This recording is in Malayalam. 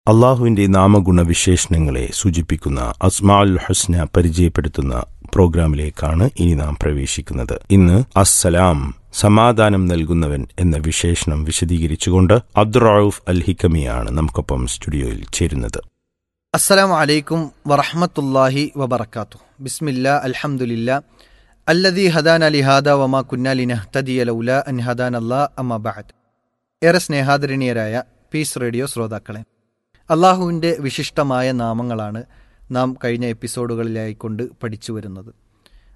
അള്ളാഹുവിന്റെ നാമഗുണവിശേഷണങ്ങളെ സൂചിപ്പിക്കുന്ന അസ്മാഉൽ ഹുസ്ന പരിചയപ്പെടുത്തുന്ന പ്രോഗ്രാമിലേക്കാണ് ഇനി നാം പ്രവേശിക്കുന്നത് ഇന്ന് അസ്സലാം സമാധാനം നൽകുന്നവൻ എന്ന വിശേഷണം വിശദീകരിച്ചുകൊണ്ട് അബ്ദുറൌഫ് അൽ ഹിക്കമിയാണ് നമുക്കൊപ്പം സ്റ്റുഡിയോയിൽ ചേരുന്നത് അസ്സലാമു അലൈക്കും വറഹ്മത്തുള്ളാഹി വബറകാത്തു ബിസ്മില്ല അൽഹംദുലില്ല അല്ലദീ ഹദാന ലിഹാദ വമാ കുന്ന ലിനഹ്തദിയ ലൗല അൻ ഹദാന അല്ലാ അമ്മ ബഅദ് ഏറെ സ്നേഹാദരണീയരായ പീസ് റേഡിയോ ശ്രോതാക്കളെ അള്ളാഹുവിൻ്റെ വിശിഷ്ടമായ നാമങ്ങളാണ് നാം കഴിഞ്ഞ എപ്പിസോഡുകളിലായിക്കൊണ്ട് പഠിച്ചു വരുന്നത്